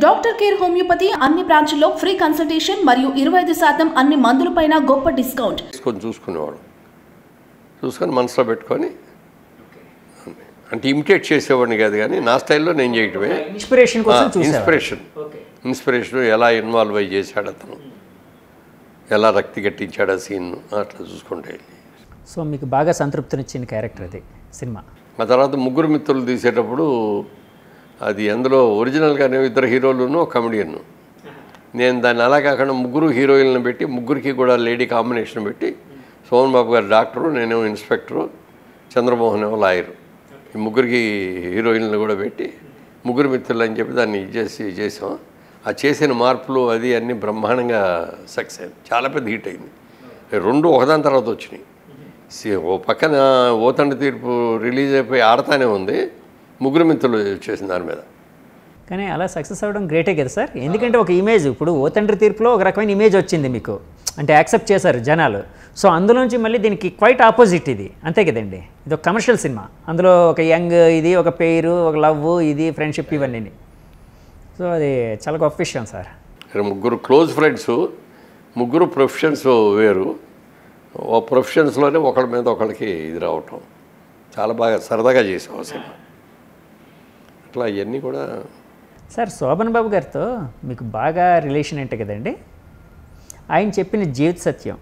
Doctor care homeopathy అన్ని బ్రాంచ్ల్లో free consultation మరియు ఇరవై ఐదు శాతం అన్ని మందులపైన గొప్ప డిస్కౌంట్ తీసుకొని చూసుకునేవాడు చూసుకొని మనసులో పెట్టుకొని అంటే ఇమిటేట్ చేసేవాడిని కాదు కానీ నా స్టైల్లో నేను చేయటమే ఇన్స్పిరేషన్ కోసం చూసారు ఇన్స్పిరేషన్ ఇన్స్పిరేషన్ ఎలా ఇన్వాల్వ్ అయ్యి చేశాడు అతను ఎలా రక్తి కట్టించాడు ఆ సీన్ అట్లా చూసుకుంటే వెళ్ళి సో మీకు బాగా సంతృప్తినిచ్చిన క్యారెక్టర్ అది సినిమా ఆ తర్వాత ముగ్గురు మిత్రులు తీసేటప్పుడు అది అందులో ఒరిజినల్గానే ఇద్దరు హీరోలును ఒక కమెడియన్ నేను దాన్ని అలా కాకుండా ముగ్గురు హీరోయిన్లను పెట్టి ముగ్గురికి కూడా లేడీ కాంబినేషన్ పెట్టి సోమన్ బాబు గారు డాక్టరు నేనేమో ఇన్స్పెక్టరు చంద్రమోహన్ ఏమో లాయరు ఈ ముగ్గురికి హీరోయిన్లను కూడా పెట్టి ముగ్గురు మిత్రులు అని చెప్పి దాన్ని ఇది చేసి చేసాం ఆ చేసిన మార్పులు అది అన్నీ బ్రహ్మాండంగా సక్సెస్ అయింది చాలా పెద్ద హిట్ అయింది రెండు ఒకదాని తర్వాత వచ్చినాయి సి- ఓ పక్కన ఓతండి తీర్పు రిలీజ్ అయిపోయి ఆడతానే ఉంది ముగ్గురు మిత్రులు చేసిన దాని మీద కానీ అలా సక్సెస్ అవ్వడం గ్రేటే కదా సార్ ఎందుకంటే ఒక ఇమేజ్ ఇప్పుడు ఓ తండ్రి తీర్పులో ఒక రకమైన ఇమేజ్ వచ్చింది మీకు అంటే యాక్సెప్ట్ చేశారు జనాలు సో అందులోంచి మళ్ళీ దీనికి క్వైట్ ఆపోజిట్ ఇది అంతే కదండి ఇది ఒక కమర్షియల్ సినిమా అందులో ఒక యంగ్ ఇది ఒక పేరు ఒక లవ్ ఇది ఫ్రెండ్షిప్ ఇవన్నీ సో అది చాలా గొప్ప విషయం సార్ ఇక్కడ ముగ్గురు క్లోజ్ ఫ్రెండ్స్ ముగ్గురు ప్రొఫెషన్స్ వేరు ఓ ప్రొఫెషన్స్లోనే ఒకళ్ళ మీద ఒకళ్ళకి ఇది రావటం చాలా బాగా సరదాగా చేసాం ఆ సినిమా అట్లా ఇవన్నీ కూడా సార్ శోభన్ బాబు గారితో మీకు బాగా రిలేషన్ ఏంటి కదండి ఆయన చెప్పిన జీవిత సత్యం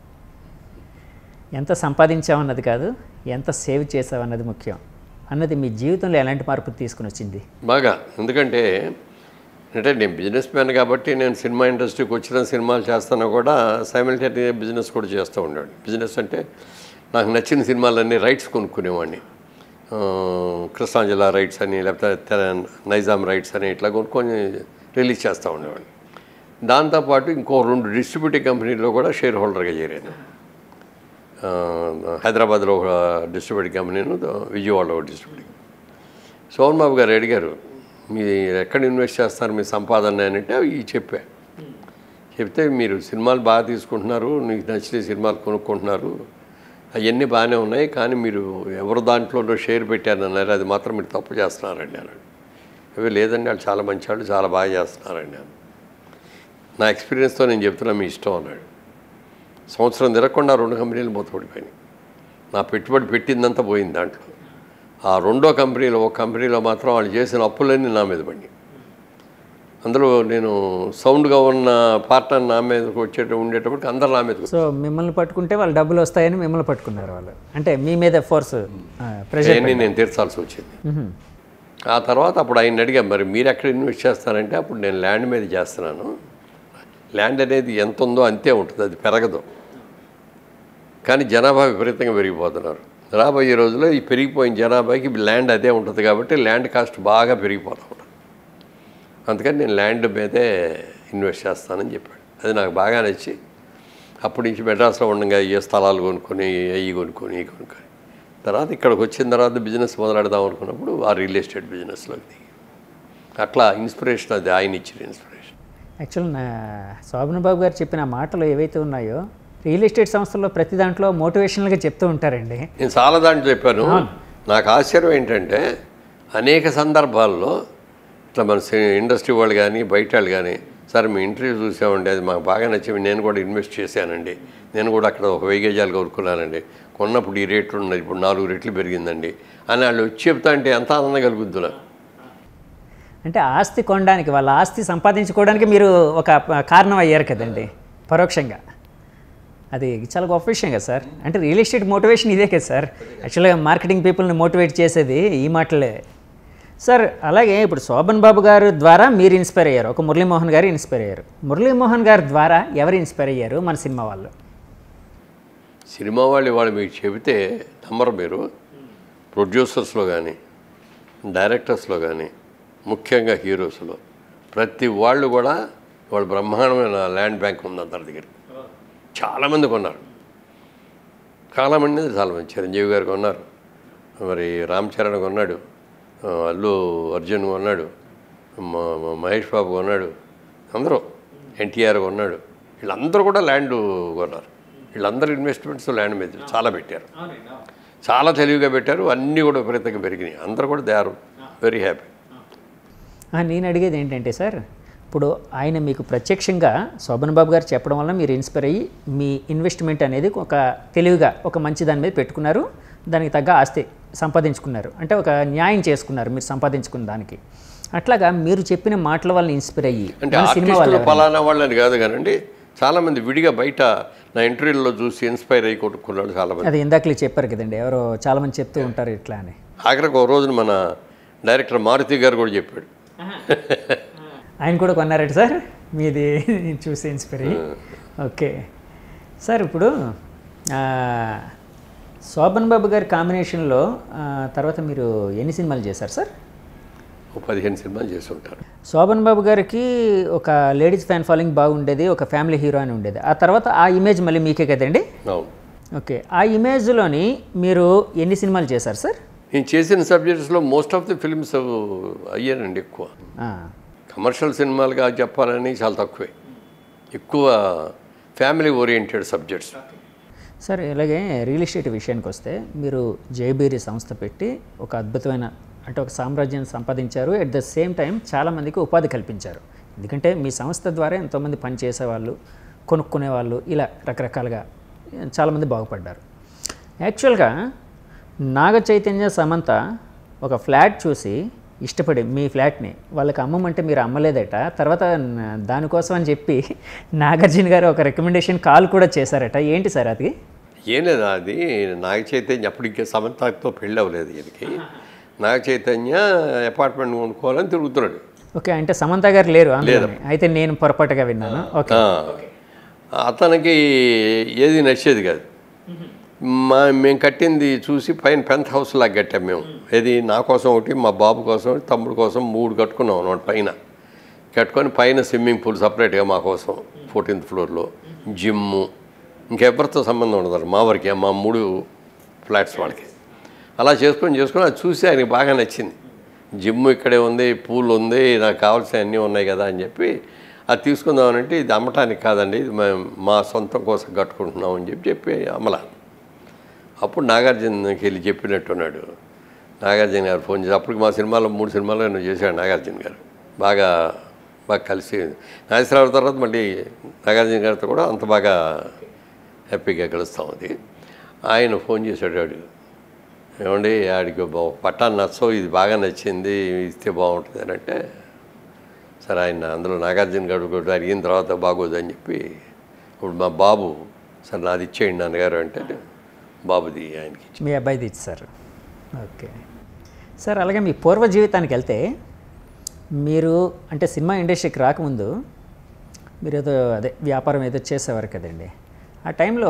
ఎంత సంపాదించామన్నది కాదు ఎంత సేవ్ చేసామన్నది ముఖ్యం అన్నది మీ జీవితంలో ఎలాంటి మార్పు తీసుకుని వచ్చింది బాగా ఎందుకంటే అంటే నేను బిజినెస్ మ్యాన్ కాబట్టి నేను సినిమా ఇండస్ట్రీకి వచ్చిన సినిమాలు చేస్తాను కూడా సైమిల్టేనియస్ బిజినెస్ కూడా చేస్తూ ఉండేవాడిని బిజినెస్ అంటే నాకు నచ్చిన సినిమాలన్నీ రైట్స్ కొనుక్కునేవాడిని ఆ, కృష్ణా జిల్లా రైట్స్ అని లేకపోతే తెల- నైజాం రైట్స్ అని ఇట్లా కొనుక్కొని రిలీజ్ చేస్తూ ఉండేవాడిని దాంతోపాటు ఇంకో రెండు డిస్ట్రిబ్యూటింగ్ కంపెనీలో కూడా షేర్ హోల్డర్గా చేరాను ఆ, హైదరాబాద్లో ఒక డిస్ట్రిబ్యూటింగ్ కంపెనీను విజయవాడలో ఒక డిస్ట్రిబ్యూటింగ్ సోమన్ బాబు గారు అడిగారు మీరు ఎక్కడ ఇన్వెస్ట్ చేస్తారు మీ సంపాదన అని అంటే అవి చెప్పా చెప్తే మీరు సినిమాలు బాగా తీసుకుంటున్నారు మీకు నచ్చిన సినిమాలు కొనుక్కుంటున్నారు అవన్నీ బాగానే ఉన్నాయి కానీ మీరు ఎవరు దాంట్లో షేర్ పెట్టారన్నారు అది మాత్రం మీరు తప్పు చేస్తున్నారండి అన్నాడు అవి లేదండి వాళ్ళు చాలా మంచి వాళ్ళు చాలా బాగా చేస్తున్నారండి అన్నాడు నా ఎక్స్పీరియన్స్తో నేను చెప్తున్నా మీ ఇష్టం అన్నాడు సంవత్సరం తిరగకుండా రెండు కంపెనీలు మూతపడిపోయినాయి నా పెట్టుబడి పెట్టిందంతా పోయింది దాంట్లో ఆ రెండో కంపెనీలో ఒక కంపెనీలో మాత్రం వాళ్ళు చేసిన అప్పులన్నీ నా మీద పడి అందులో నేను సౌండ్గా ఉన్న పార్ట్నర్ నా మీదకి వచ్చేట ఉండేటప్పటికి అందరు నా మీదకి సో మిమ్మల్ని పట్టుకుంటే వాళ్ళు డబ్బులు వస్తాయని మిమ్మల్ని పట్టుకున్నారు వాళ్ళు అంటే మీ మీద ఫోర్స్ ప్రెషర్ అవన్నీ నేను తీర్చాల్సి వచ్చింది ఆ తర్వాత అప్పుడు ఆయన అడిగా మరి మీరు ఎక్కడ ఇన్వెస్ట్ చేస్తారంటే అప్పుడు నేను ల్యాండ్ మీద చేస్తున్నాను ల్యాండ్ అనేది ఎంత ఉందో అంతే ఉంటుంది అది పెరగదు కానీ జనాభా విపరీతంగా పెరిగిపోతున్నారు రాబోయే రోజుల్లో ఈ పెరిగిపోయిన జనాభాకి ల్యాండ్ అదే ఉంటుంది కాబట్టి ల్యాండ్ కాస్ట్ బాగా పెరిగిపోతూ ఉంటుంది అందుకని నేను ల్యాండ్ మీదే ఇన్వెస్ట్ చేస్తానని చెప్పాడు అది నాకు బాగా నచ్చి అప్పటి నుంచి మెడ్రాస్లో ఉండగా ఏ స్థలాలు కొనుక్కొని అవి కొనుక్కొని ఇవి కొనుక్కొని తర్వాత ఇక్కడికి వచ్చిన తర్వాత బిజినెస్ మొదలెడదాం అనుకున్నప్పుడు ఆ రియల్ ఎస్టేట్ బిజినెస్లోకి దిగి అట్లా ఇన్స్పిరేషన్ అది ఆయన ఇచ్చిన ఇన్స్పిరేషన్ యాక్చువల్ నా శోభన్ బాబు గారు చెప్పిన మాటలు ఏవైతే ఉన్నాయో రియల్ ఎస్టేట్ సంస్థల్లో ప్రతి దాంట్లో మోటివేషనల్గా చెప్తూ ఉంటారండి నేను చాలా దాంట్లో చెప్పాను నాకు ఆశ్చర్యం ఏంటంటే అనేక సందర్భాల్లో ఇట్లా మన సి- ఇండస్ట్రీ వాళ్ళు కానీ బయట వాళ్ళు కానీ సార్ మీ ఇంటర్వ్యూ చూసామండి అది మాకు బాగా నచ్చింది నేను కూడా ఇన్వెస్ట్ చేశానండి నేను కూడా అక్కడ ఒక వెయ్యి గజాలు కొనుక్కున్నానండి కొన్నప్పుడు ఈ రేట్లు ఉన్నది ఇప్పుడు నాలుగు రెట్లు పెరిగిందండి అని వాళ్ళు వచ్చి చెప్తా అంటే ఎంత ఆనందం కలుగుద్దు నాకు అంటే ఆస్తి కొనడానికి వాళ్ళ ఆస్తి సంపాదించుకోవడానికి మీరు ఒక ప- కారణం అయ్యారు కదండి పరోక్షంగా అది చాలా గొప్ప విషయం కదా సార్ అంటే రియల్ ఎస్టేట్ మోటివేషన్ ఇదే కదా సార్ యాక్చువల్గా మార్కెటింగ్ పీపుల్ని మోటివేట్ చేసేది ఈ మాటలే సార్ అలాగే ఇప్పుడు శోభన్ బాబు గారు ద్వారా మీరు ఇన్స్పైర్ అయ్యారు ఒక మురళీమోహన్ గారు ఇన్స్పైర్ అయ్యారు మురళీమోహన్ గారి ద్వారా ఎవరు ఇన్స్పైర్ అయ్యారు మన సినిమా వాళ్ళు సినిమా వాళ్ళు వాళ్ళు మీకు చెబితే నమ్మరు మీరు ప్రొడ్యూసర్స్లో కానీ డైరెక్టర్స్లో కానీ ముఖ్యంగా హీరోస్లో ప్రతి వాళ్ళు కూడా వాళ్ళు బ్రహ్మాండమైన ల్యాండ్ బ్యాంక్ ఉంది అందరి దగ్గర చాలామంది కొన్నారు చాలామంది చాలామంది చిరంజీవి గారు కొన్నారు మరి రామ్ చరణ్ కొన్నాడు ఆ, అల్లు అర్జున్ కొన్నాడు మ- మ- మహేష్ బాబు కొన్నాడు అందరూ ఎన్టీఆర్ కొన్నాడు వీళ్ళందరూ కూడా ల్యాండ్ కొన్నారు వీళ్ళందరూ ఇన్వెస్ట్మెంట్స్ ల్యాండ్ మీద చాలా పెట్టారు చాలా తెలివిగా పెట్టారు అన్నీ కూడా విపరీతంగా పెరిగినాయి అందరూ కూడా దే ఆర్ వెరీ హ్యాపీ ఆ, నేను అడిగేది ఏంటంటే సార్ ఇప్పుడు ఆయన మీకు ప్రత్యక్షంగా శోభన్ బాబు గారు చెప్పడం వల్ల మీరు ఇన్స్పైర్ అయ్యి మీ ఇన్వెస్ట్మెంట్ అనేది ఒక తెలివిగా ఒక మంచి దాని మీద పెట్టుకున్నారు దానికి తగ్గ ఆస్తి సంపాదించుకున్నారు అంటే ఒక న్యాయం చేసుకున్నారు మీరు సంపాదించుకున్న దానికి అట్లాగా మీరు చెప్పిన మాటల వల్ల ఇన్స్పైర్ అయ్యి అంటే మన సినిమా ఆర్టిస్టులు వల్ల ఫలానా వాళ్ళని కాదు కానండి చాలామంది విడిగా బయట నా ఇంటర్వ్యూలో చూసి ఇన్స్పైర్ అయ్యి కొట్టుకున్నాడు చాలామంది అది ఇందాకలే చెప్పారు కదండి ఎవరో చాలామంది చెప్తూ ఉంటారు ఇట్లా అని ఆఖరికి ఒక రోజున మన డైరెక్టర్ మారుతి గారు కూడా చెప్పాడు ఆయన కూడా కొన్నారట సార్ మీది చూసి ఇన్స్పైర్ అయ్యి ఓకే సార్ ఇప్పుడు ఆ, శోభన్ బాబు గారి కాంబినేషన్లో ఆ, తర్వాత మీరు ఎన్ని సినిమాలు చేశారు సార్ ఓ పదిహేను సినిమాలు చేసి ఉంటారు శోభన్ బాబు గారికి ఒక లేడీస్ ఫ్యాన్ ఫాలోయింగ్ బాగుండేది ఒక ఫ్యామిలీ హీరో అని ఉండేది ఆ తర్వాత ఆ ఇమేజ్ మళ్ళీ మీకే కదండి అవును ఓకే ఆ ఇమేజ్లోని మీరు ఎన్ని సినిమాలు చేశారు సార్ నేను చేసిన సబ్జెక్ట్స్లో మోస్ట్ ఆఫ్ ది ఫిల్మ్స్ అయ్యానండి ఎక్కువ ఆ, కమర్షియల్ సినిమాలుగా చెప్పాలని చాలా తక్కువే ఎక్కువ ఫ్యామిలీ ఓరియంటెడ్ సబ్జెక్ట్స్ సార్ ఇలాగే రియల్ ఎస్టేట్ విషయానికి వస్తే మీరు జేబీరీ సంస్థ పెట్టి ఒక అద్భుతమైన అంటే ఒక సామ్రాజ్యాన్ని సంపాదించారు ఎట్ ద సేమ్ టైం చాలామందికి ఉపాధి కల్పించారు ఎందుకంటే మీ సంస్థ ద్వారా ఎంతోమంది పని చేసేవాళ్ళు కొనుక్కునే వాళ్ళు ఇలా రకరకాలుగా చాలామంది బాగుపడ్డారు యాక్చువల్గా నాగ చైతన్య సమంత ఒక ఫ్లాట్ చూసి ఇష్టపడి మీ ఫ్లాట్ని వాళ్ళకి అమ్మమంటే మీరు అమ్మలేదట తర్వాత న- దానికోసం అని చెప్పి నాగార్జున గారు ఒక రికమెండేషన్ కాల్ కూడా చేశారట ఏంటి సార్ అది ఏం లేదు అది నాగ చైతన్య అప్పుడు ఇంకా సమంతతో పెళ్ళి అవ్వలేదు ఈయనకి నాగ చైతన్య అపార్ట్మెంట్ కొనుక్కోవాలని తిరుగుతున్నాడు ఓకే అంటే సమంత గారు లేరు అందులోనే. అయితే నేను పొరపాటుగా విన్నాను ఓకే ఆ, అతనికి ఏది నచ్చేది కాదు మా మేము కట్టింది చూసి పైన పెంత్ హౌస్ లాగా కట్టాం మేము ఇది నా కోసం ఒకటి మా బాబు కోసం ఒకటి, తమ్ముడు కోసం మూడు కట్టుకున్నాం అన్నమాట పైన కట్టుకొని పైన స్విమ్మింగ్ పూల్ సపరేట్గా మా కోసం ఫోర్టీన్త్ ఫ్లోర్లో జిమ్ము ఇంకెవరితో సంబంధం ఉండదు మా వరకే మా మూడు ఫ్లాట్స్ వాళ్ళకి అలా చేసుకొని చేసుకొని అది చూసి ఆయనకి బాగా నచ్చింది జిమ్ ఇక్కడే ఉంది పూల్ ఉంది నాకు కావాల్సిన అన్నీ ఉన్నాయి కదా అని చెప్పి అది తీసుకుందామనంటే ఇది అమ్మటానికి కాదండి ఇది మేము మా సొంతం కోసం కట్టుకుంటున్నాం అని చెప్పి చెప్పి అమ్మలా అప్పుడు నాగార్జునకి వెళ్ళి చెప్పినట్టున్నాడు నాగార్జున గారు ఫోన్ చేసి అప్పటికి మా సినిమాలో మూడు సినిమాలు నేను చేశాడు నాగార్జున గారు బాగా బాగా కలిసి నాగేశ్వరరావు తర్వాత మళ్ళీ నాగార్జున గారితో కూడా అంత బాగా హ్యాపీగా కలుస్తాం అది ఆయన ఫోన్ చేశాడు వాడు ఏమండి ఆడికి బా- పట్టాను నచ్చవు ఇది బాగా నచ్చింది ఇస్తే బాగుంటుంది అని అంటే సరే ఆయన అందులో నాగార్జున గారు కూడా అడిగిన తర్వాత బాగోదు అని చెప్పి ఇప్పుడు మా బాబు సరే నాది ఇచ్చేయండి నాన్నగారు అంటే బాబుది ఆయనకి ఇచ్చి మీ అబ్బాయిది ఇచ్చారు ఓకే సార్ అలాగే మీ పూర్వ జీవితానికి వెళ్తే మీరు అంటే సినిమా ఇండస్ట్రీకి రాకముందు మీరు ఏదో అదే వ్యాపారం ఏదో చేసేవారు కదండి ఆ టైంలో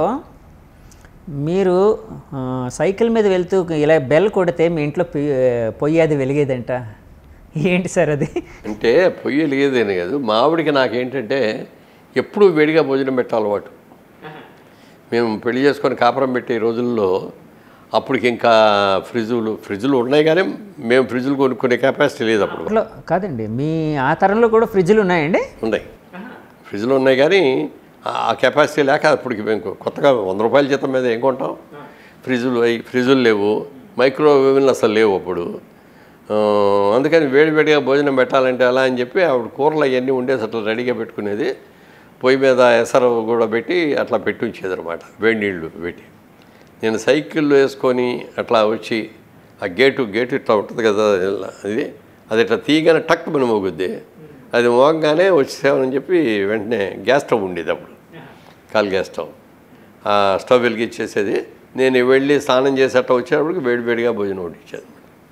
మీరు ఆ, సైకిల్ మీద వెళ్తూ ఇలా బెల్ కొడితే మీ ఇంట్లో పొయ్యి పొయ్యి అది వెలిగేదంట ఏంటి సార్ అది అంటే పొయ్యి లేదని కాదు మా ఆవిడకి నాకేంటంటే ఎప్పుడూ వేడిగా భోజనం పెట్టాలి అలవాటు మేము పెళ్లి చేసుకొని కాపురం పెట్టే రోజుల్లో అప్పటికి ఇంకా ఫ్రిడ్జులు ఫ్రిడ్జులు ఉన్నాయి కానీ మేము ఫ్రిడ్జులు కొనుక్కునే కెపాసిటీ లేదు అప్పుడు అట్లా కాదండి మీ ఆ తరంలో కూడా ఫ్రిడ్జ్లు ఉన్నాయండి ఉన్నాయి ఫ్రిడ్జ్లు ఉన్నాయి కానీ ఆ కెపాసిటీ లేక అప్పటికి మేము కొత్తగా వంద రూపాయల జీతం మీద ఏం కొంటాం ఫ్రిడ్జులు అయి ఫ్రిడ్జులు లేవు మైక్రోవేవ్లు అసలు లేవు అప్పుడు ఆ, అందుకని వేడివేడిగా భోజనం పెట్టాలంటే ఎలా అని చెప్పి ఆవిడ కూరలు అవన్నీ ఉండేసి అట్లా రెడీగా పెట్టుకునేది పొయ్యి మీద ఎసరు కూడా పెట్టి అట్లా పెట్టి ఉంచేది అనమాట వేడి నీళ్ళు పెట్టి నేను సైకిల్ వేసుకొని అట్లా వచ్చి ఆ గేటు గేటు ఇట్లా ఉంటుంది కదా ఇలా అది అది ఇట్లా తీయగానే టక్ మన మోగుద్ది అది మోగగానే వచ్చేసామని చెప్పి వెంటనే గ్యాస్ స్టవ్ ఉండేది అప్పుడు కాల్ గ్యాస్ స్టవ్ ఆ స్టవ్ వెలిగించేసేది నేను వెళ్ళి స్నానం చేసేట వచ్చేటప్పటికి వేడివేడిగా భోజనం వడ్డించేది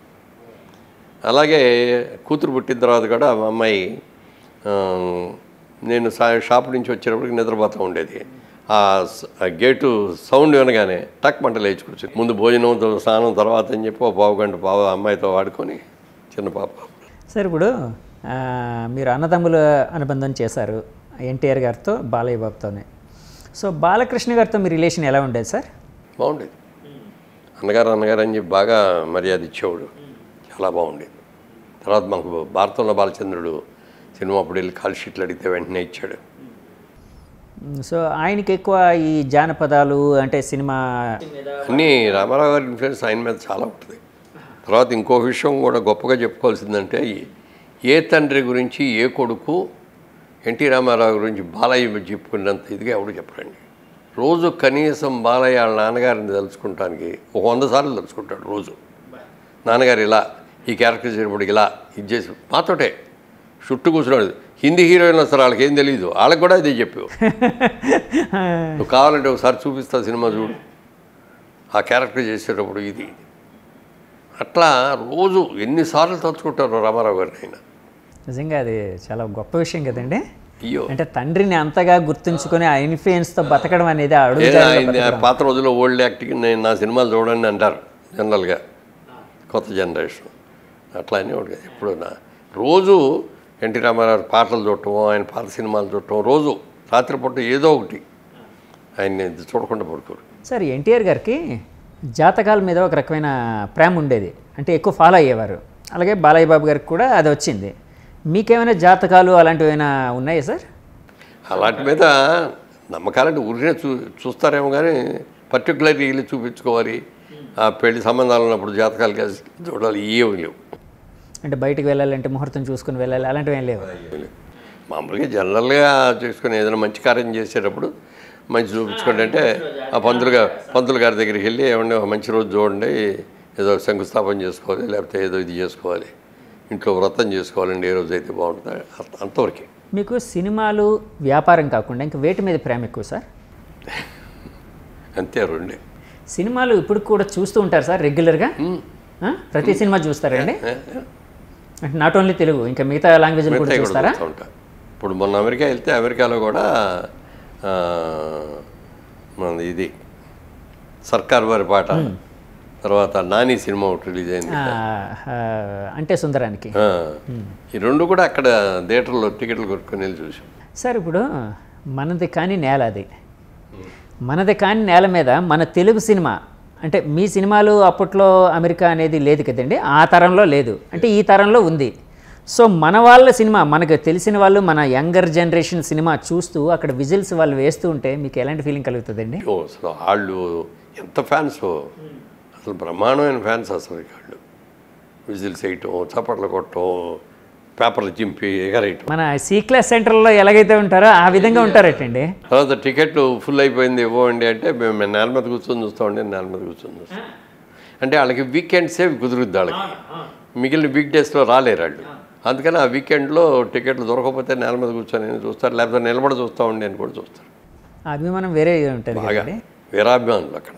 అలాగే కూతురు పుట్టిన తర్వాత కూడా మా అమ్మాయి ఆ, నేను సా షాప్ నుంచి వచ్చేటప్పటికి నిద్రపోతూ ఉండేది ఆ స- ఆ గేటు సౌండ్ వినగానే టక్ మంట లేచి కూర్చుంది ముందు భోజనం త- స్నానం తర్వాత అని చెప్పి ఒక పావు గంట పావు అమ్మాయితో వాడుకొని చిన్న పాప సార్ ఇప్పుడు ఆ, మీరు అన్నదమ్ముల అనుబంధం చేశారు ఎన్టీఆర్ గారితో బాలయ్య బాబుతోనే సో బాలకృష్ణ గారితో మీ రిలేషన్ ఎలా ఉండేది సార్ బాగుండేది అన్నగారు అన్నగారు అని చెప్పి బాగా మర్యాద ఇచ్చేవాడు చాలా బాగుండేది తర్వాత మాకు భారతంలో బాలచంద్రుడు సినిమా అప్పుడు వెళ్ళి కాల్ షీట్లు అడిగితే వెంటనే ఇచ్చాడు మ్, సో ఆయనకి ఎక్కువ ఈ జానపదాలు అంటే సినిమా అన్నీ రామారావు గారి ఇన్ఫ్లుయెన్స్ ఆయన మీద చాలా ఉంటుంది తర్వాత ఇంకో విషయం కూడా గొప్పగా చెప్పుకోవాల్సిందంటే ఈ ఏ తండ్రి గురించి ఏ కొడుకు ఎన్టీ రామారావు గురించి బాలయ్య చెప్పుకున్నంత ఇదిగా ఎవడు చెప్పరండి రోజు కనీసం బాలయ్య వాళ్ళ నాన్నగారిని తలుచుకుంటానికి ఒక వంద సార్లు తలుచుకుంటాడు రోజు నాన్నగారు ఇలా ఈ క్యారెక్టర్ చేసినప్పుడు ఇలా ఇది చేసి మాతోటే చుట్టూ కూర్చున్నాడు హిందీ హీరోయిన్ వస్తారు వాళ్ళకి ఏం తెలియదు వాళ్ళకి కూడా ఇదే చెప్పావు నువ్వు కావాలంటే ఒకసారి చూపిస్తా సినిమా చూడు ఆ క్యారెక్టర్ చేసేటప్పుడు ఇది అట్లా రోజు ఎన్నిసార్లు తలుచుకుంటారు రామారావు గారిని ఆయన నిజంగా అది చాలా గొప్ప విషయం కదండి అయ్యో అంటే తండ్రిని అంతగా గుర్తుంచుకొని ఆ ఇన్ఫ్లుయెన్స్తో బతకడం అనేది ఆ అడుగు ఏదో జాడలో ఆయన బతకడం. పాత రోజుల్లో ఓల్డ్ యాక్టింగ్ నేను నా సినిమాలు చూడండి అంటారు జనరల్గా కొత్త జనరేషన్ అట్లా అని ఒకటి కాదు. ఎప్పుడు నా రోజు ఎన్టీ రామారావు పాటలు చూడటం ఆయన పాత సినిమాలు చూడటం రోజు రాత్రిపూట ఏదో ఒకటి ఆయన్ని చూడకుండా పడుకోరు సార్ ఎన్టీఆర్ గారికి జాతకాల మీద ఒక రకమైన ప్రేమ ఉండేది అంటే ఎక్కువ ఫాలో అయ్యేవారు అలాగే బాలయ్య బాబు గారికి కూడా అది వచ్చింది మీకేమైనా జాతకాలు అలాంటివి ఏమైనా ఉన్నాయా సార్ అలాంటి మీద నమ్మకాలంటే ఊరికే చూ చూస్తారేమో కానీ పర్టికులర్గా వెళ్ళి చూపించుకోవాలి ఆ పెళ్లి సంబంధాలు ఉన్నప్పుడు జాతకాలు కలిసి చూడాలి ఏమీ లేవు అంటే బయటికి వెళ్ళాలంటే ముహూర్తం చూసుకుని వెళ్ళాలి అలాంటివి ఏం లేవు ఏమీ లేవు మామూలుగా జనరల్గా చేసుకుని ఏదైనా మంచి కార్యం చేసేటప్పుడు మంచి చూపించుకోండి అంటే ఆ పంతులు గారు పంతులు గారి దగ్గరికి వెళ్ళి ఏమంటే ఒక మంచి రోజు చూడండి ఏదో శంకుస్థాపన చేసుకోవాలి లేకపోతే ఏదో ఇది చేసుకోవాలి ఇంట్లో వ్రతం చేసుకోవాలండి ఏ రోజు అయితే బాగుంటుంది అంత- అంతవరకే మీకు సినిమాలు వ్యాపారం కాకుండా ఇంకా వేటి మీద ప్రేమ ఎక్కువ సార్ అంతే రెండే సినిమాలు ఇప్పుడు కూడా చూస్తూ ఉంటారు సార్ రెగ్యులర్గా ఆ? ప్రతి సినిమా చూస్తారండి అంటే నాట్ ఓన్లీ తెలుగు ఇంకా మిగతా లాంగ్వేజ్లు కూడా మిగతాయి కూడా చూస్తారా చూస్తూ ఉంటా ఇప్పుడు మొన్న అమెరికా వెళ్తే అమెరికాలో కూడా ఆ, మనది ఇది సర్కార్ వారి పాట తర్వాత నాని సినిమా ఒకటి రిలీజ్ అయింది ఆ, ఆ, అంటే సుందరానికి ఆ, ఈ రెండు కూడా అక్కడ థియేటర్లో టికెట్లు కొనుక్కొని వెళ్ళి చూసాం సార్ ఇప్పుడు మనది కాని నేల అది మనది కాని నేల మీద మన తెలుగు సినిమా అంటే మీ సినిమాలు అప్పట్లో అమెరికా అనేది లేదు కదండి ఆ తరంలో లేదు అంటే ఈ తరంలో ఉంది సో మన వాళ్ళ సినిమా మనకు తెలిసిన వాళ్ళు మన యంగర్ జనరేషన్ సినిమా చూస్తూ అక్కడ విజిల్స్ వాళ్ళు వేస్తూ ఉంటే మీకు ఎలాంటి ఫీలింగ్ కలుగుతుందండి ఓ అసలు వాళ్ళు ఎంత ఫ్యాన్స్ అసలు బ్రహ్మాండమైన ఫ్యాన్స్ అసలు ఇక వాళ్ళు విజిల్స్ వేయటం చప్పట్లు కొట్టడం పేపర్లు చింపి ఎగరేయటం మన సి క్లాస్ సెంటర్లో ఎలాగైతే ఉంటారో ఆ విధంగా ఉంటారటండి తర్వాత టికెట్ ఫుల్ అయిపోయింది ఇవ్వండి అంటే మేము నేల మీద కూర్చొని చూస్తామండి నేల మీద కూర్చొని చూస్తాం అంటే వాళ్ళకి వీకెండ్సే కుదురుద్ది వాళ్ళకి మిగిలిన వీక్ డేస్లో రాలేరు వాళ్ళు అందుకని ఆ వీకెండ్లో టికెట్లు దొరకకపోతే నేల మీద కూర్చొని చూస్తారు లేకపోతే నిలబడి చూస్తామండి అని కూడా చూస్తారు ఆ అభిమానం వేరే ఉంటుంది బాగా కదండి వీరాభిమానులు అక్కడ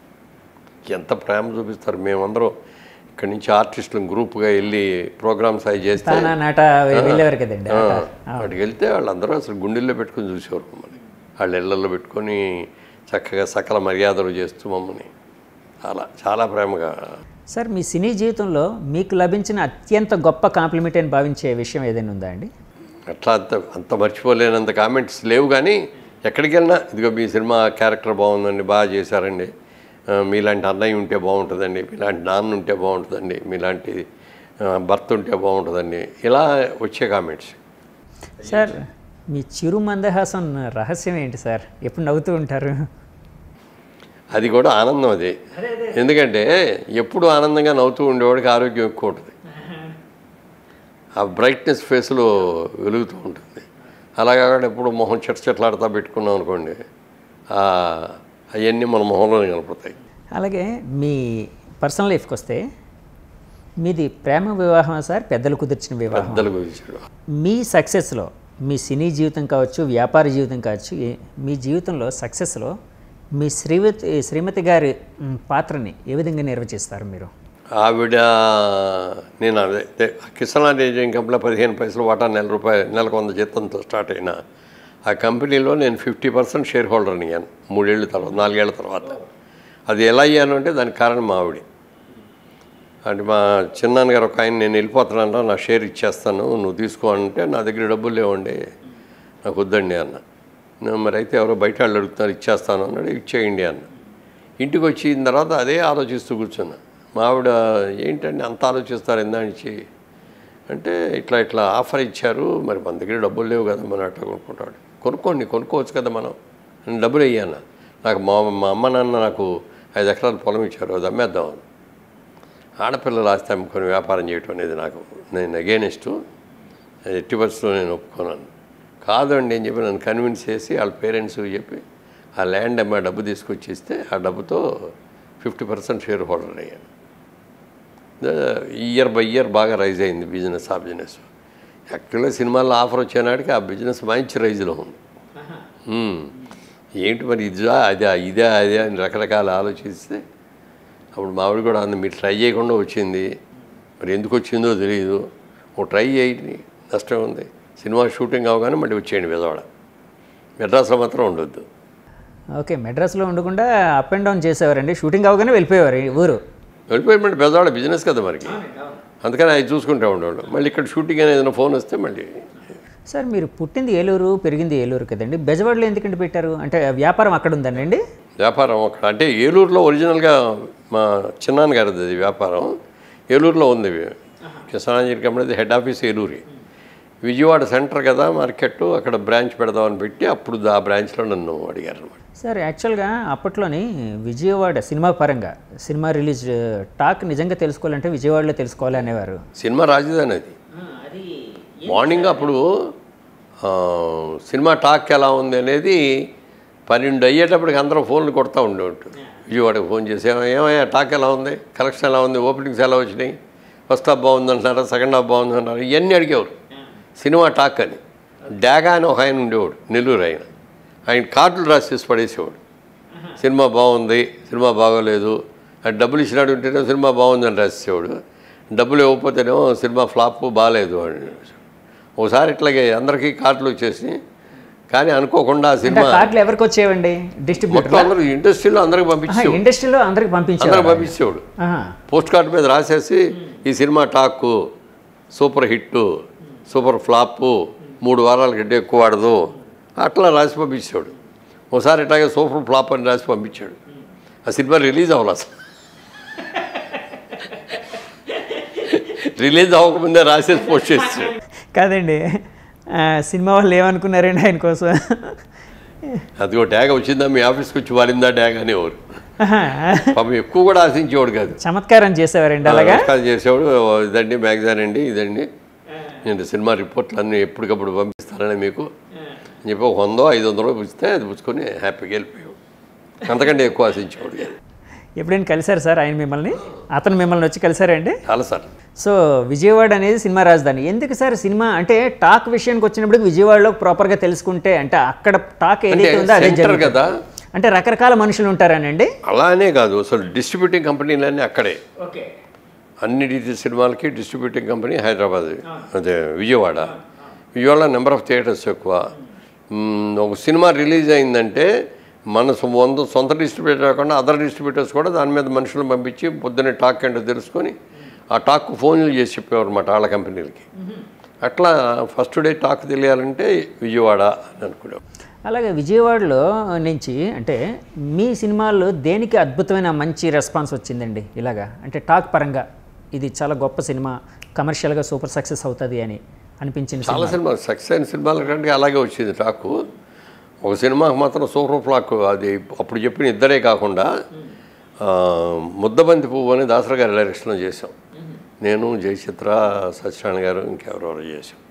ఎంత ప్రేమ చూపిస్తారు మేమందరం ఇక్కడి నుంచి ఆర్టిస్టులు గ్రూప్గా వెళ్ళి ప్రోగ్రామ్స్ అవి చేస్తే తానా నాట వెళ్ళేవారు కదండి ఆ, ఆట. అక్కడికి వెళ్తే వాళ్ళందరూ అసలు గుండెల్లో పెట్టుకొని చూసేవారు మమ్మల్ని వాళ్ళ ఇళ్ళల్లో పెట్టుకొని చక్కగా సకల మర్యాదలు చేస్తూ మమ్మల్ని చాలా చాలా ప్రేమగా సార్ మీ సినీ జీవితంలో మీకు లభించిన అత్యంత గొప్ప కాంప్లిమెంట్ అని భావించే విషయం ఏదైనా ఉందా అండి అట్లా అంత అంత మర్చిపోలేనంత కామెంట్స్ లేవు కానీ ఎక్కడికి వెళ్ళినా ఇదిగో మీ సినిమా క్యారెక్టర్ బాగుందండి బాగా చేశారండి ఆ, మీలాంటి అన్నయ్య ఉంటే బాగుంటుందండి మీలాంటి నాన్న ఉంటే బాగుంటుందండి మీలాంటి ఆ, భర్త ఉంటే బాగుంటుందండి ఇలా వచ్చే కామెంట్స్ సార్ మీ చిరు మందహాసం రహస్యం ఏంటి సార్ ఎప్పుడు నవ్వుతూ ఉంటారు అది కూడా ఆనందం అది ఎందుకంటే ఎప్పుడు ఆనందంగా నవ్వుతూ ఉండేవాడికి ఆరోగ్యం ఎక్కువ ఉంటుంది ఆ బ్రైట్నెస్ ఫేస్లో వెలుగుతూ ఉంటుంది అలా కాకుండా ఎప్పుడు మొహం చెట్ట చెట్లాడుతా పెట్టుకున్నాం అనుకోండి అవన్నీ మన మొహంలోనే కనపడతాయి అలాగే మీ పర్సనల్ లైఫ్కి వస్తే మీది ప్రేమ వివాహం సార్ పెద్దలు కుదిర్చిన వివాహం పెద్దల గురించి మీ సక్సెస్లో మీ సినీ జీవితం కావచ్చు వ్యాపార జీవితం కావచ్చు ఏ- మీ జీవితంలో సక్సెస్లో మీ శ్రీమతి శ్రీమతి గారి మ్, పాత్రని ఏ విధంగా నిర్వచిస్తారు మీరు ఆవిడ నేను అదే అదే కిసాన్ ఏజింగ్ కంపెనీలో పదిహేను పైసలు వాటా నెల రూపాయలు నెలకు వంద జీతంతో స్టార్ట్ అయిన ఆ కంపెనీలో నేను ఫిఫ్టీ పర్సెంట్ షేర్ హోల్డర్ని అయ్యాను మూడేళ్ళ తర్వాత నాలుగేళ్ల తర్వాత అది ఎలా అయ్యాను అంటే దానికి కారణం మా ఆవిడ అంటే మా చిన్నాన్న గారు ఒక ఆయన నేను వెళ్ళిపోతానంట నా షేర్ ఇచ్చేస్తాను నువ్వు తీసుకో అంటే నా దగ్గర డబ్బులు లేవండి నాకు వద్దండి అన్న నేను మరి అయితే ఎవరో బయట వాళ్ళు అడుగుతున్నారు ఇచ్చేస్తాను అన్నాడు ఇచ్చేయండి అన్న ఇంటికి వచ్చిన తర్వాత అదే ఆలోచిస్తూ కూర్చున్నా మా ఆవిడ ఏంటండి అంత ఆలోచిస్తారు ఎందానిచ్చి అంటే ఇట్లా ఇట్లా ఆఫర్ ఇచ్చారు మరి మన దగ్గర డబ్బులు లేవు కదా మనం అట్లా కొనుక్కుంటాడు కొనుక్కోండి కొనుక్కోవచ్చు కదా మనం నేను డబ్బులు అయ్యాను నాకు మా మా అమ్మ నాన్న నాకు ఐదు ఎకరాల పొలం ఇచ్చారు అది అమ్మేద్దాం ఆడపిల్లలు ఆస్తి అమ్ముకొని వ్యాపారం చేయటం అనేది నాకు నేను అగేనెస్ట్ ఎట్టి పరిస్థితుల్లో నేను ఒప్పుకున్నాను కాదండి అని చెప్పి నన్ను కన్విన్స్ చేసి వాళ్ళ పేరెంట్స్ చెప్పి ఆ ల్యాండ్ అమ్మ డబ్బు తీసుకొచ్చి ఇస్తే ఆ డబ్బుతో ఫిఫ్టీ పర్సెంట్ షేర్ హోల్డర్ అయ్యాను ఇయర్ బై ఇయర్ బాగా రైజ్ అయింది బిజినెస్ ఆ బిజినెస్ యాక్చువల్గా సినిమాల్లో ఆఫర్ వచ్చేనాటికి ఆ బిజినెస్ మంచి రైజ్లో ఉంది మ్మ్. ఏంటి మరి ఇదా అదే ఇదే అదే అని రకరకాల ఆలోచిస్తే అప్పుడు మావిడ కూడా అంది మీరు ట్రై చేయకుండా వచ్చింది మరి ఎందుకు వచ్చిందో తెలియదు ఓ ట్రై చేయండి నష్టం ఉంది సినిమా షూటింగ్ అవగానే మళ్ళీ వచ్చేయండి విజయవాడ మెడ్రాస్లో మాత్రం ఉండొద్దు ఓకే మెడ్రాస్లో ఉండకుండా అప్ అండ్ డౌన్ చేసేవారండి షూటింగ్ అవగానే వెళ్ళిపోయేవారు ఈ ఊరు వెళ్ళిపోయి మళ్ళీ బెజవాడ బిజినెస్ కదా మరికి అందుకని అవి చూసుకుంటూ ఉండేవాళ్ళు మళ్ళీ ఇక్కడ షూటింగ్ అనేది ఏదైనా ఫోన్ వస్తే మళ్ళీ సార్ మీరు పుట్టింది ఏలూరు పెరిగింది ఏలూరు కదండి బెజవాడలో ఎందుకంటే పెట్టారు అంటే వ్యాపారం అక్కడ ఉందండి వ్యాపారం అక్కడ అంటే ఏలూరులో ఒరిజినల్గా మా చిన్నాన్న గారిది అది వ్యాపారం ఏలూరులో ఉంది కృష్ణాంజలి కంపెనీ హెడ్ ఆఫీస్ ఏలూరి విజయవాడ సెంటర్ కదా మార్కెట్ అక్కడ బ్రాంచ్ పెడదామని పెట్టి అప్పుడు ఆ బ్రాంచ్లో నన్ను అడిగారు అనమాట సార్ యాక్చువల్గా అప్పట్లోని విజయవాడ సినిమా పరంగా సినిమా రిలీజ్ టాక్ నిజంగా తెలుసుకోవాలంటే విజయవాడలో తెలుసుకోవాలి అనేవారు సినిమా రాజధాని అది మార్నింగ్ అప్పుడు ఆ, సినిమా టాక్ ఎలా ఉంది అనేది పన్నెండు అయ్యేటప్పటికి అందరూ ఫోన్లు కొడతా ఉండేవాడు విజయవాడకి ఫోన్ చేసి "ఏమ- ఏమయ్యా టాక్ ఎలా ఉంది కలెక్షన్ ఎలా ఉంది ఓపెనింగ్స్ ఎలా వచ్చినాయి ఫస్ట్ హాఫ్ బాగుంది అంటున్నారా సెకండ్ హాఫ్ బాగుంది అంటున్నారు ఇవన్నీ అడిగేవారు సినిమా టాక్ అని డాగా అని ఒక ఆయన ఉండేవాడు నెల్లూరు ఆయన ఆయన కార్డులు రాసేసి పడేసేవాడు సినిమా బాగుంది సినిమా బాగోలేదు అది డబ్బులు ఇచ్చినాడు ఉంటేనే సినిమా బాగుందని రాసేవాడు డబ్బులు ఇవ్వకపోతేనేమో సినిమా ఫ్లాప్ బాగాలేదు అని ఒకసారి ఇట్లాగే అందరికీ కార్డులు వచ్చేసి కానీ అనుకోకుండా ఆ అంటే సినిమా ఆ కార్డులు ఎవరికి వచ్చేవండి డిస్ట్రిబ్యూటర్ మొత్తం అందరూ ఇండస్ట్రీలో అందరికి పంపించేవాడు ఇండస్ట్రీలో అందరికి పంపించారు అందరికి పంపించేవాడు పోస్ట్ కార్డు మీద రాసేసి ఈ cinema talk super hit super flop మూడు వారాల కంటే ఎక్కువ ఆడదు అట్లా రాసి పంపించాడు ఒకసారి ఇట్లాగే సూపర్ ఫ్లాప్ అని రాసి పంపించాడు ఆ సినిమా రిలీజ్ అవ్వాలి అసలు రిలీజ్ అవ్వకముందే రాసేసి పోస్ట్ చేసాడు కాదండి ఆ, సినిమా వాళ్ళు ఏమనుకున్నారండి ఆయన కోసం అదిగో ట్యాగ్ వచ్చిందా మీ ఆఫీస్కి వచ్చి వారిందా ట్యాగ్ అనేవారు ఆహా. పాపం ఎక్కువ కూడా ఆశించేవాడు కాదు చమత్కారం చేసేవారండి అలాగా నమస్కారం చేసేవాడు ఇదండి మ్యాగజైన్ అండి ఇదండి నేను సినిమా రిపోర్ట్లు అన్నీ ఎప్పటికప్పుడు పంపిస్తానని మీకు అని చెప్పి ఒక వందో ఐదు వందలో పుచ్చితే అది పుచ్చుకొని హ్యాపీగా వెళ్ళిపోయాడు అంతకంటే ఎక్కువ ఆశించేవాడు కాదు. ఎప్పుడైనా కలిశారు సార్ ఆయన మిమ్మల్ని అతను మిమ్మల్ని వచ్చి కలిశారండి చాలాసార్లు సో విజయవాడ అనేది సినిమా రాజధాని ఎందుకు సార్ సినిమా అంటే టాక్ విషయానికి వచ్చినప్పుడు విజయవాడలో ప్రాపర్గా తెలుసుకుంటే అంటే అక్కడ టాక్ అంటే ఏదైతే ఉందో అదే సెంటర్ జరుగుతుంది కదా అంటే రకరకాల మనుషులు ఉంటారనండి అలానే కాదు అసలు డిస్ట్రిబ్యూటింగ్ కంపెనీలన్నీ అక్కడే ఓకే అన్ని డిజిటల్ సినిమాలకి డిస్ట్రిబ్యూటింగ్ కంపెనీ హైదరాబాద్ అదే Vijayawada Vijayawada number of theatres ఎక్కువ మ్మ్, ఒక సినిమా రిలీజ్ అయిందంటే మన సొ- వంద సొంత డిస్ట్రిబ్యూటర్ కాకుండా అదర్ డిస్ట్రిబ్యూటర్స్ కూడా దాని మీద మనుషులను పంపించి పొద్దున్నే టాక్ ఏంటో తెలుసుకొని ఆ టాక్ ఫోన్లు చేసి చెప్పేవారు అన్నమాట వాళ్ళ కంపెనీలకి అట్లా ఫస్ట్ డే టాక్ తెలియాలంటే విజయవాడ అని అనుకునేవారు అలాగే విజయవాడలో నుంచి అంటే మీ సినిమాల్లో దేనికి అద్భుతమైన మంచి రెస్పాన్స్ వచ్చిందండి ఇలాగా అంటే టాక్ పరంగా ఇది చాలా గొప్ప సినిమా కమర్షియల్గా సూపర్ సక్సెస్ అవుతుంది అని అనిపించింది చాలా సినిమాలు సక్సెస్ అయిన సినిమాల కంటే అలాగే వచ్చింది టాకు ఒక సినిమాకి మాత్రం సూపర్ ఫ్లాక్ అది అప్పుడు చెప్పిన ఇద్దరే కాకుండా ఆ, ముద్దబంతి పువ్వు అని దాసరి గారి డైరెక్షన్లో చేసాం నేను జయచిత్ర సత్యనారాయణ గారు ఇంకెవరెవరు చేసాం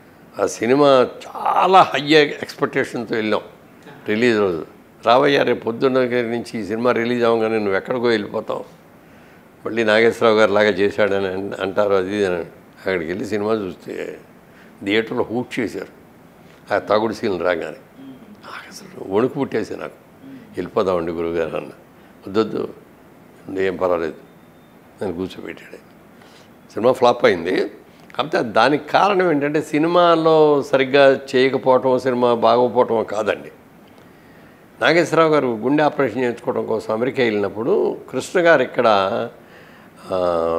ఆ సినిమా చాలా హై ఎక్స్పెక్టేషన్తో వెళ్ళాం రిలీజ్ రోజు రావయ్య రేపు పొద్దున్న దగ్గర నుంచి ఈ సినిమా రిలీజ్ అవ్వగానే నువ్వు ఎక్కడికో వెళ్ళిపోతావు మళ్ళీ నాగేశ్వరరావు గారు లాగా చేశాడని అన్- అంటారు అది ఇది అని అక్కడికి వెళ్ళి సినిమా చూస్తే థియేటర్లో హూట్ చేశారు ఆ తాగుడు సీన్ రాగానే నాకు అసలు వణుకు పుట్టేసి నాకు వెళ్ళిపోదామండి గురువుగారు అన్న వద్దొద్దు ఏం పర్వాలేదు నేను కూర్చోబెట్టాడు ఆయన. సినిమా ఫ్లాప్ అయింది కాకపోతే దానికి కారణం ఏంటంటే సినిమాలో సరిగ్గా చేయకపోవటం సినిమా బాగోపోవటం కాదండి నాగేశ్వరరావు గారు గుండె ఆపరేషన్ చేయించుకోవడం కోసం అమెరికా వెళ్ళినప్పుడు కృష్ణ గారు ఇక్కడ ఆ,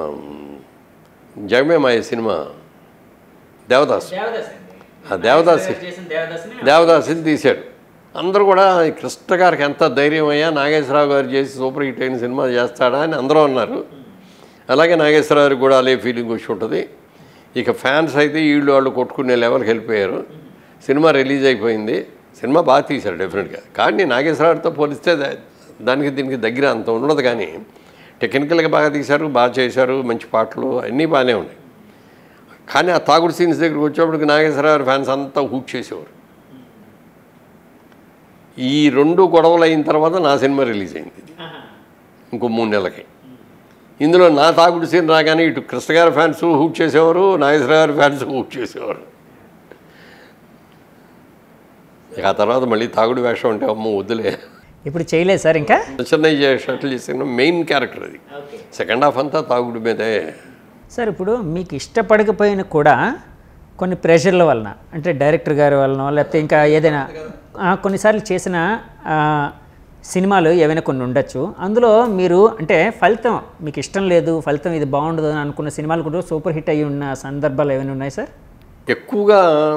జగమేమాయ సినిమా దేవదాస్ ఆ దేవదాస్ దేవదాసిని తీశాడు అందరూ కూడా ఈ కృష్ణ గారికి ఎంత ధైర్యం అయ్యా నాగేశ్వరరావు గారు చేసి సూపర్ హిట్ అయిన సినిమా చేస్తాడా అని అందరూ అన్నారు అలాగే నాగేశ్వరరావు గారికి కూడా అదే ఫీలింగ్ వచ్చి ఉంటుంది ఇక ఫ్యాన్స్ అయితే వీళ్ళు వాళ్ళు కొట్టుకునే లెవెల్కి వెళ్ళిపోయారు సినిమా రిలీజ్ అయిపోయింది సినిమా బాగా తీశారు డెఫినెట్గా కానీ నాగేశ్వరరావుతో పోలిస్తే దా- దానికి దీనికి దగ్గర అంత ఉండదు కానీ టెక్నికల్గా బాగా తీశారు బాగా చేశారు మంచి పాటలు అన్నీ బాగానే ఉన్నాయి కానీ ఆ తాగుడు సీన్స్ దగ్గరికి వచ్చేప్పటికి నాగేశ్వరరావు ఫ్యాన్స్ అంతా హూక్ చేసేవారు ఈ రెండు గొడవలు అయిన తర్వాత నా సినిమా రిలీజ్ అయింది ఇది ఇంకో మూడు నెలలకి ఇందులో నా తాగుడు సీన్ రాగానే ఇటు కృష్ణ గారి ఫ్యాన్స్ హూక్ చేసేవారు నాగేశ్వర గారి ఫ్యాన్స్ హూక్ చేసేవారు ఇక ఆ తర్వాత మళ్ళీ తాగుడు వేషం అంటే అమ్మ వద్దులే ఇప్పుడు చేయలేదు సార్ ఇంకా చెన్నై షటిల్ చేసిన మెయిన్ క్యారెక్టర్ అది సెకండ్ హాఫ్ అంతా తాగుడు మీదే సార్ ఇప్పుడు మీకు ఇష్టపడకపోయినా కూడా కొన్ని ప్రెషర్ల వలన అంటే డైరెక్టర్ గారి వలన లేకపోతే ఇంకా ఏదైనా ఆ, కొన్నిసార్లు చేసిన ఆ, సినిమాలు ఏవైనా కొన్ని ఉండొచ్చు అందులో మీరు అంటే ఫలితం మీకు ఇష్టం లేదు ఫలితం ఇది బాగుండదు అని అనుకున్న సినిమాలు కూడా సూపర్ హిట్ అయ్యి ఉన్న సందర్భాలు ఏమైనా ఉన్నాయి సార్ ఎక్కువగా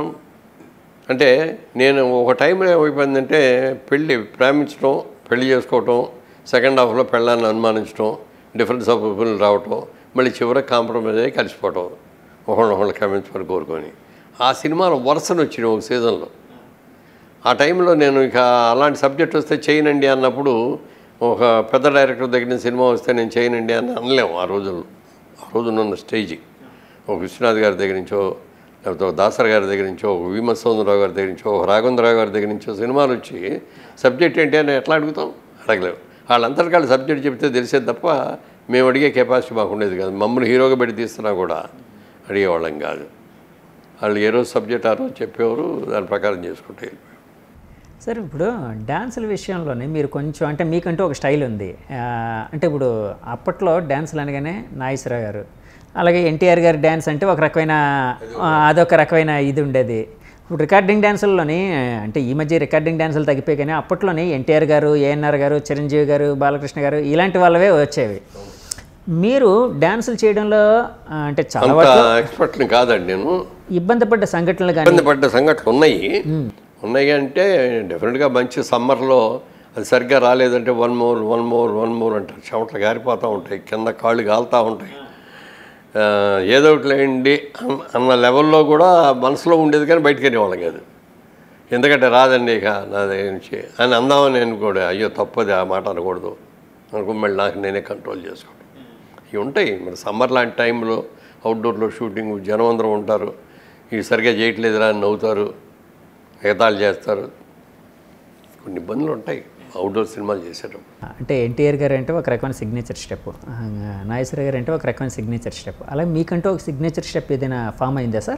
అంటే నేను ఒక టైంలో ఏమైపోయిందంటే పెళ్ళి ప్రేమించడం పెళ్లి చేసుకోవటం సెకండ్ హాఫ్లో పెళ్ళాన్ని అనుమానించడం డిఫరెన్స్ ఆఫ్ పీపుల్ రావటం మళ్ళీ చివరికి కాంప్రమైజ్ అయ్యి కలిసిపోవటం ఒకళ్ళు ఒకళ్ళు క్షమించమని కోరుకొని ఆ సినిమాలు వరుసను వచ్చినాయి ఒక సీజన్లో ఆ టైంలో నేను ఇక అలాంటి సబ్జెక్ట్ వస్తే చేయనండి అన్నప్పుడు ఒక పెద్ద డైరెక్టర్ దగ్గర నుంచి సినిమా వస్తే నేను చేయనండి అని అనలేము ఆ రోజుల్లో ఆ రోజున్న స్టేజి ఒక విశ్వనాథ్ గారి దగ్గర నుంచో లేకపోతే ఒక దాసర్ గారి దగ్గర నుంచో ఒక విమ సౌందరరావు గారి దగ్గర నుంచో ఒక రాఘవేంద్రరావు గారి దగ్గర నుంచో సినిమాలు వచ్చి సబ్జెక్ట్ ఏంటి అని ఎట్లా అడుగుతాం అడగలేము వాళ్ళంతటి వాళ్ళు సబ్జెక్ట్ చెప్తే తెలిసేది తప్ప మేము అడిగే కెపాసిటీ మాకు ఉండేది కాదు మమ్మల్ని హీరోగా పెట్టి తీస్తున్నా కూడా అడిగేవాళ్ళం కాదు వాళ్ళు ఏ రోజు సబ్జెక్ట్ ఆ రోజు చెప్పేవారు దాని ప్రకారం చేసుకుంటే వెళ్ళిపోయారు. సార్ ఇప్పుడు డ్యాన్సుల విషయంలోనే మీరు కొంచెం అంటే మీకంటూ ఒక స్టైల్ ఉంది ఆ, అంటే ఇప్పుడు అప్పట్లో డ్యాన్సులు అనగానే నాగేశ్వరరావు గారు అలాగే ఎన్టీఆర్ గారి డ్యాన్స్ అంటే ఒక రకమైన ఆ, అదొక రకమైన ఇది ఉండేది ఇప్పుడు రికార్డింగ్ డ్యాన్సుల్లోని అంటే ఈ మధ్య రికార్డింగ్ డ్యాన్సులు తగ్గిపోయి కానీ అప్పట్లోని ఎన్టీఆర్ గారు ఏఎన్ఆర్ గారు చిరంజీవి గారు బాలకృష్ణ గారు ఇలాంటి వాళ్ళవే వచ్చేవి మీరు డ్యాన్సులు చేయడంలో ఆ, అంటే చాలా అంత వరకు ఎక్స్పర్ట్ని కాదండి నేను ఇబ్బంది పడ్డ సంఘటనలు కానీ ఇబ్బంది పడ్డ సంఘటనలు ఉన్నాయి ఉన్నాయి అంటే డెఫినెట్గా మంచి సమ్మర్లో అది సరిగ్గా రాలేదంటే one more one more one more అంటారు చెమటలు గారిపోతూ ఉంటాయి కింద కాళ్ళు కాలుతూ ఉంటాయి ఆ, ఏదో ఒకటి లేండి అన్న అన్న లెవెల్లో కూడా మనసులో ఉండేది కానీ బయటికి వెళ్ళేవాళ్ళం కాదు ఎందుకంటే రాదండి ఇక నా దగ్గర నుంచి అని అందామని నేను కూడా అయ్యో తప్పది ఆ మాట అనకూడదు అనుకుని మళ్ళీ నాకు నేనే కంట్రోల్ చేసుకోవడం ఇవి ఉంటాయి మరి సమ్మర్ లాంటి టైంలో అవుట్డోర్లో షూటింగ్ జనం అందరూ ఉంటారు ఇవి సరిగ్గా చేయట్లేదురా అని నవ్వుతారు ఎగతాళి చేస్తారు కొన్ని ఇబ్బందులు ఉంటాయి అవుట్డోర్ సినిమాలు చేసేటప్పుడు అంటే ఎన్టీఆర్ గారు అంటే ఒక రకమైన సిగ్నేచర్ స్టెప్ నాగేశ్వర గారు అంటే ఒక రకమైన సిగ్నేచర్ స్టెప్ అలా మీకంటూ ఒక సిగ్నేచర్ స్టెప్ ఏదైనా ఫామ్ అయిందా సార్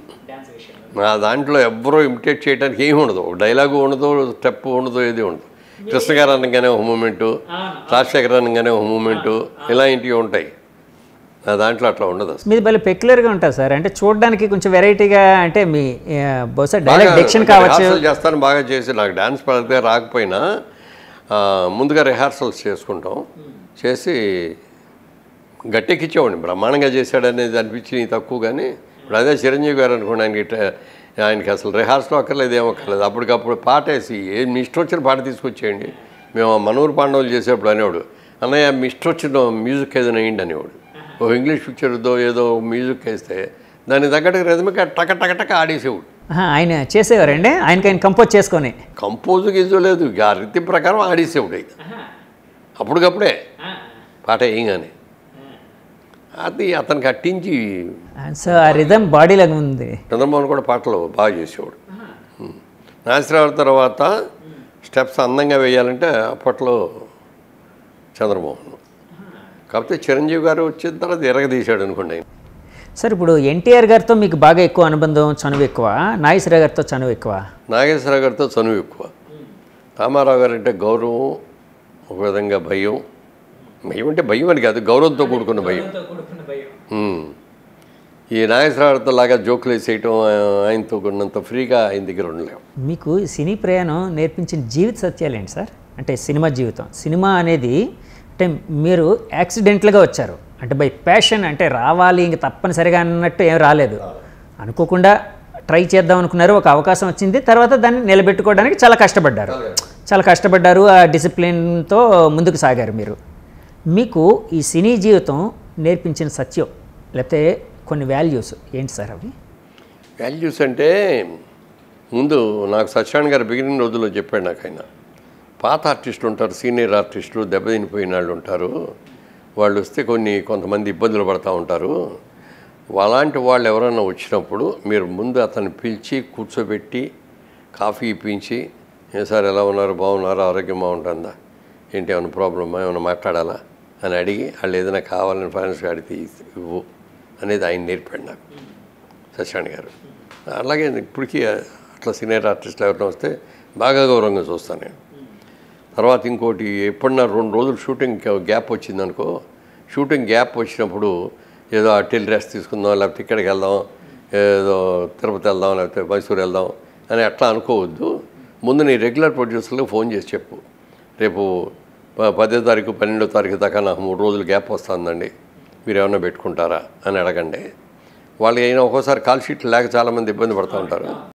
నా దాంట్లో ఎవ్వరూ ఇమిటేట్ చేయడానికి ఏమి ఉండదు ఒక డైలాగు ఉండదు స్టెప్ ఉండదు ఏది ఉండదు కృష్ణ గారు అనగానే ఒక మూమెంటు రాజశేఖర్ అనగానే ఒక మూమెంటు ఇలాంటివి ఉంటాయి నా దాంట్లో అట్లా ఉండదు అసలు మీది భలే పెక్యులర్గా ఉంటుంది సార్ అంటే చూడడానికి కొంచెం వెరైటీగా అంటే మీ ఆ, బహుశా డైలాగ్ డిక్షన్ కావచ్చు రిహార్సల్ చేస్తాను బాగా చేసి నాకు డాన్స్ పడితే రాకపోయినా ఆ, ముందుగా రిహార్సల్స్ చేసుకుంటాం చేసి గట్టెక్కిచ్చేవాడిని బ్రహ్మాండంగా చేశాడు అనేది అనిపించి తక్కువ కానీ ఇప్పుడు అదే చిరంజీవి గారు అనుకోండి ఆయనకి ఇట్ట- ఆయనకి అసలు రిహార్సల్ అక్కర్లేదు ఏమో అక్కర్లేదు అప్పటికప్పుడు పాట వేసి ఏ మీ ఇష్టం వచ్చిన పాట తీసుకొచ్చేయండి మేము ఆ మనూరు పాండవులు చేసేప్పుడు అనేవాడు అన్నయ్య మీ ఇష్టం వచ్చిన మ్యూజిక్ ఏదైనా వేయండి అనేవాడు ఓ ఇంగ్లీష్ పిక్చర్తో ఏదో మ్యూజిక్ వేస్తే దానికి తగ్గట్టు రిధమిక టక టక టక ఆడేసేవాడు ఆహా, ఆయన చేసేవారండి ఆయనకి ఆయన కంపోజ్ చేసుకొని కంపోజ్ గిజో లేదు ఇక ఆ రీతి ప్రకారం ఆడేసేవాడు ఇక అప్పటికప్పుడే పాట వేయగానే అది అతనికి అట్టించి సో ఆ రిధమ్ బాడీలాగా ఉంది చంద్రమోహన్ కూడా పాటలు బాగా చేసేవాడు నాసిరావు తర్వాత స్టెప్స్ అందంగా వేయాలంటే అప్పట్లో చంద్రమోహన్ కాకపోతే చిరంజీవి గారు వచ్చిన తర్వాత ఎరగదీశాడు అనుకోండి ఆయన. సార్ ఇప్పుడు ఎన్టీఆర్ గారితో మీకు బాగా ఎక్కువ అనుబంధం చనువు ఎక్కువ నాగేశ్వర గారితో చనువు ఎక్కువ నాగేశ్వరరావు గారితో చనువు ఎక్కువ రామారావు గారు అంటే గౌరవం ఒక విధంగా భయం భయం అంటే భయం అని కాదు గౌరవంతో కూడుకున్న భయం ఉమ్. ఈ నాగేశ్వరరావుతో లాగా జోకులు వేసేయటం ఆ- ఆయనతో ఉన్నంత ఫ్రీగా ఆయన దగ్గర ఉండలేము మీకు ఈ సినీ ప్రయాణం నేర్పించిన జీవిత సత్యాలు ఏంటి సార్ అంటే సినిమా జీవితం సినిమా అనేది అంటే మీరు యాక్సిడెంట్లుగా వచ్చారు అంటే బై ప్యాషన్ అంటే రావాలి ఇంక తప్పనిసరిగా అన్నట్టు ఏం రాలేదు అనుకోకుండా ట్రై చేద్దాం అనుకున్నారు ఒక అవకాశం వచ్చింది తర్వాత దాన్ని నిలబెట్టుకోవడానికి చాలా కష్టపడ్డారు చాలా కష్టపడ్డారు ఆ డిసిప్లిన్తో ముందుకు సాగారు మీరు మీకు ఈ సినీ జీవితం నేర్పించిన సత్యం లేకపోతే కొన్ని వాల్యూస్ ఏంటి సార్ అవి వాల్యూస్ అంటే ముందు నాకు సత్యనారాయణ గారు బిగినింగ్ రోజుల్లో చెప్పాడు నాకు ఆయన పాత ఆర్టిస్టులు ఉంటారు సీనియర్ ఆర్టిస్టులు దెబ్బతినిపోయిన వాళ్ళు ఉంటారు వాళ్ళు వస్తే కొన్ని కొంతమంది ఇబ్బందులు పడతా ఉంటారు అలాంటి వాళ్ళు ఎవరైనా వచ్చినప్పుడు మీరు ముందు అతన్ని పిలిచి కూర్చోబెట్టి కాఫీ ఇప్పించి ఏ సార్ ఎలా ఉన్నారు బాగున్నారు ఆరోగ్యం బాగుంటుందా ఏంటి ఏమైనా ప్రాబ్లమా ఏమైనా మాట్లాడాలా అని అడిగి వాళ్ళు ఏదైనా కావాలని ఫైనాన్స్ అడిగితే ఇవ్వు అనేది ఆయన నేర్పాడు నాకు సత్యనారాయణ గారు అలాగే ఇప్పటికీ అట్లా సీనియర్ ఆర్టిస్టులు ఎవరైనా వస్తే బాగా గౌరవంగా చూస్తాను నేను తర్వాత ఇంకోటి ఎప్పుడన్నా రెండు రోజులు షూటింగ్ గ్యాప్ వచ్చిందనుకో షూటింగ్ గ్యాప్ వచ్చినప్పుడు ఏదో అటెల్ రెస్ట్ తీసుకుందాం లేకపోతే ఇక్కడికి వెళ్దాం ఏదో తిరుపతి వెళ్దాం లేకపోతే మైసూర్ వెళ్దాం అని అట్లా అనుకోవద్దు ముందు నీ రెగ్యులర్ ప్రొడ్యూసర్లకు ఫోన్ చేసి చెప్పు రేపు ప- పదో తారీఖు పన్నెండో తారీఖు దాకా నాకు మూడు రోజులు గ్యాప్ వస్తుందండి మీరు ఏమైనా పెట్టుకుంటారా అని అడగండి వాళ్ళు అయినా ఒక్కోసారి కాల్ షీట్లు లేక చాలామంది ఇబ్బంది పడుతూ ఉంటారు